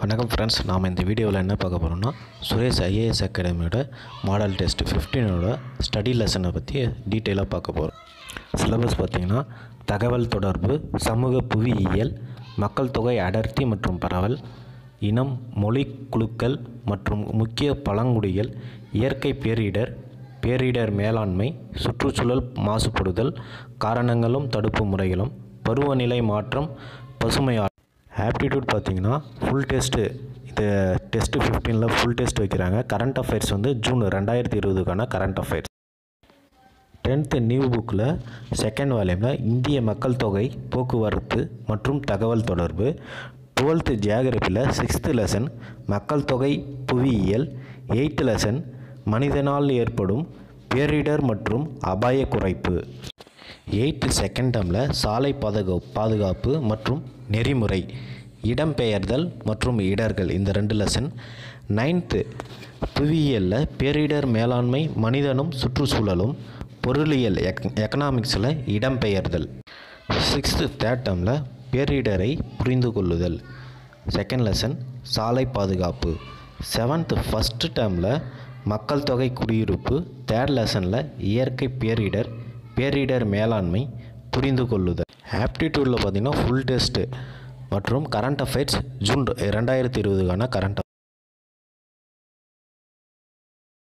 வணக்கம் ஃப்ரெண்ட்ஸ் நாம் இந்த வீடியோவில் என்ன பார்க்க போகிறோம்னா சுரேஷ் ஐஏஎஸ் அகாடமியோட மாடல் டெஸ்ட் ஃபிஃப்டீனோட ஸ்டடி லெசனை பற்றி டீட்டெயிலாக பார்க்க போகிறோம் சிலபஸ் பார்த்திங்கன்னா தகவல் தொடர்பு சமூக புவியியல் மக்கள் தொகை அடர்த்தி மற்றும் பரவல் இனம் மொழி குழுக்கள் மற்றும் முக்கிய பழங்குடிகள் இயற்கை பேரிடர் பேரிடர் மேலாண்மை சுற்றுச்சூழல் மாசுபடுதல் காரணங்களும் தடுப்பு முறைகளும் பருவநிலை மாற்றம் பசுமை ஆ- ஆப்டிடியூட் பார்த்தீங்கன்னா ஃபுல் டெஸ்ட்டு இது டெஸ்ட்டு ஃபிஃப்டீனில் ஃபுல் டெஸ்ட் வைக்கிறாங்க கரண்ட் அஃபேர்ஸ் வந்து ஜூன் ரெண்டாயிரத்தி இருபதுக்கான கரண்ட் அஃபேர்ஸ் டென்த்து நியூ புக்கில் செகண்ட் வால்யூமில் இந்திய மக்கள் தொகை போக்குவரத்து மற்றும் தகவல் தொடர்பு டுவெல்த்து ஜியாகிரபியில் சிக்ஸ்த்து லெசன் மக்கள் தொகை புவியியல் எயித்து லெசன் மனிதனால் ஏற்படும் பேரிடர் மற்றும் அபாய குறைப்பு எயித்து செகண்ட் டேர்மில் சாலை பாதுகா பாதுகாப்பு மற்றும் நெறிமுறை இடம்பெயர்தல் மற்றும் இடர்கள் இந்த ரெண்டு லெசன் நைன்த்து புவியியலில் பேரிடர் மேலாண்மை மனிதனும் சுற்றுச்சூழலும் பொருளியல் எக் எக்கனாமிக்ஸில் இடம்பெயர்தல் சிக்ஸ்த்து தேர்ட் டேர்மில் பேரிடரை புரிந்து கொள்ளுதல் செகண்ட் லெசன் சாலை பாதுகாப்பு செவன்த்து ஃபஸ்ட்டு டேர்மில் மக்கள் தொகை குடியிருப்பு தேர்ட் லெசனில் இயற்கை பேரிடர் பேரிடர் மேலாண்மை புரிந்து கொள்ளுதல் ஆப்டிடியூடில் பார்த்தீங்கன்னா ஃபுல் டெஸ்ட்டு மற்றும் கரண்ட் அஃபேர்ஸ் ஜூன் ரெண்டாயிரத்தி இருபதுக்கான கரண்ட்